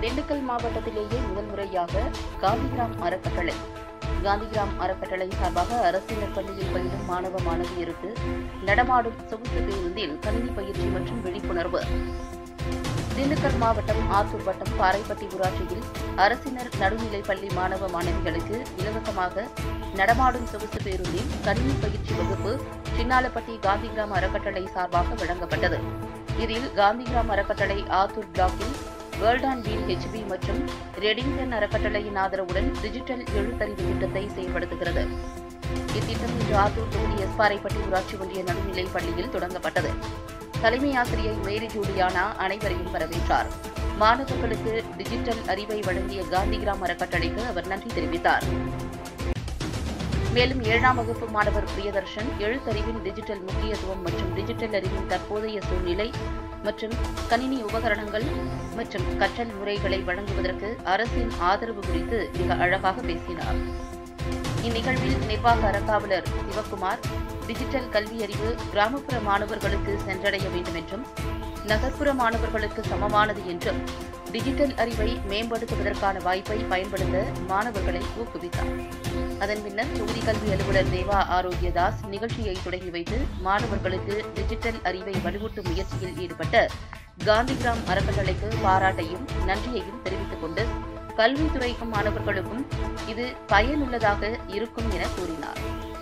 திண்டுக்கல் மாவட்டத்திலேயே முதல் முறையாக காந்திகிராம் அறக்கட்டளை காந்திகிராம் அறக்கட்டளை சார்பாக அரசினர் பள்ளியில் பயிலும் மாணவ மாணவியருக்கு நடமாடும் சொகுசு பேருந்தில் கணினி பயிற்சி மற்றும் விழிப்புணர்வு திண்டுக்கல் மாவட்டம் ஆத்தூர் வட்டம் பாறைப்பட்டி ஊராட்சியில் அரசினர் நடுநிலைப் பள்ளி மாணவ மாணவிகளுக்கு இலவசமாக நடமாடும் சொகுசு பேருந்தில் கணினி பயிற்சி வகுப்பு சின்னாலப்பட்டி காந்திகிராம் அறக்கட்டளை சார்பாக வழங்கப்பட்டது இதில் காந்திகிராம் அறக்கட்டளை ஆத்தூர் பிளாக்கில் வேர்ல்ட் அண்ட் வீல் ஹெச்பி மற்றும் ரெடிங்டன் அறக்கட்டளையின் ஆதரவுடன் டிஜிட்டல் எழுத்தறிவு திட்டத்தை செயல்படுத்துகிறது இத்திட்டம் இன்று ஆத்தூர் தொகுதி எஸ்பாறைப்பட்டி ஊராட்சி ஒன்றிய நடுநிலைப் பள்ளியில் தொடங்கப்பட்டது தலைமை ஆசிரியை மேரி ஜூலியானா அனைவரையும் வரவேற்றார் மாணவர்களுக்கு டிஜிட்டல் அறிவை வழங்கிய காந்திகிராம் அறக்கட்டளைக்கு அவர் நன்றி தெரிவித்தார் மேலும் ஏழாம் வகுப்பு மாணவர் பிரியதர்ஷன் எழுத்தறிவின் டிஜிட்டல் முக்கியத்துவம் மற்றும் டிஜிட்டல் அறிவின் தற்போதைய சூழ்நிலை மற்றும் கணினி உபகரணங்கள் மற்றும் கற்றல் முறைகளை வழங்குவதற்கு அரசின் ஆதரவு குறித்து மிக அழகாக பேசினார் இந்நிகழ்வில் நிர்வாக அறங்காவலர் சிவக்குமார் டிஜிட்டல் கல்வி அறிவு கிராமப்புற மாணவர்களுக்கு சென்றடைய வேண்டும் என்றும் நகர்ப்புற மாணவர்களுக்கு சமமானது என்றும் டிஜிட்டல் அறிவை மேம்படுத்துவதற்கான வாய்ப்பை பயன்படுத்த மாணவர்களை ஊக்குவித்தார் அதன் பின்னர் தொகுதி கல்வி அலுவலர் தேவா ஆரோக்கியதாஸ் நிகழ்ச்சியை தொடங்கி வைத்து மாணவர்களுக்கு டிஜிட்டல் அறிவை வலுவூட்டும் முயற்சியில் ஈடுபட்ட காந்திகிராம் அறக்கட்டளைக்கு பாராட்டையும் நன்றியையும் தெரிவித்துக் கொண்டு கல்வித்துறைக்கும் மாணவர்களுக்கும் இது பயனுள்ளதாக இருக்கும் என கூறினார்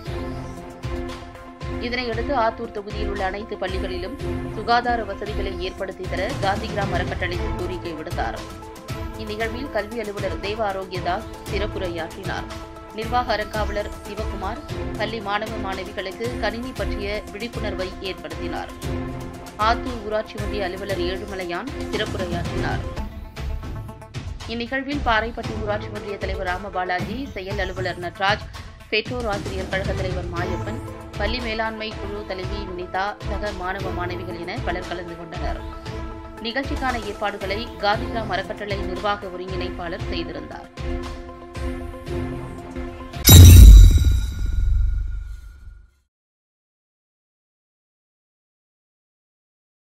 இதனையடுத்து ஆத்தூர் தொகுதியில் உள்ள அனைத்து பள்ளிகளிலும் சுகாதார வசதிகளை ஏற்படுத்தி தர காந்திகிராம் அறக்கட்டளைக்கு கோரிக்கை விடுத்தார் இந்நிகழ்வில் கல்வி அலுவலர் தேவ ஆரோக்கியதாஸ் சிறப்புரையாற்றினார் நிர்வாக அறங்காவலர் சிவகுமார் பள்ளி மாணவ மாணவிகளுக்கு கணினி பற்றிய விழிப்புணர்வை ஏற்படுத்தினார் ஆத்தூர் ஊராட்சி ஒன்றிய அலுவலர் ஏழுமலையான் சிறப்புரையாற்றினார் இந்நிகழ்வில் பாறைப்பட்டி ஊராட்சி ஒன்றிய தலைவர் ராமபாலாஜி செயல் அலுவலர் நட்ராஜ் பெற்றோர் ஆசிரியர் கழக தலைவர் மாயப்பன் பள்ளி மேலாண்மை குழு தலைவி வினிதா சக மாணவ மாணவிகள் என பலர் கலந்து கொண்டனர் நிகழ்ச்சிக்கான ஏற்பாடுகளை காந்திகிராம் அறக்கட்டளை நிர்வாக ஒருங்கிணைப்பாளர் செய்திருந்தார்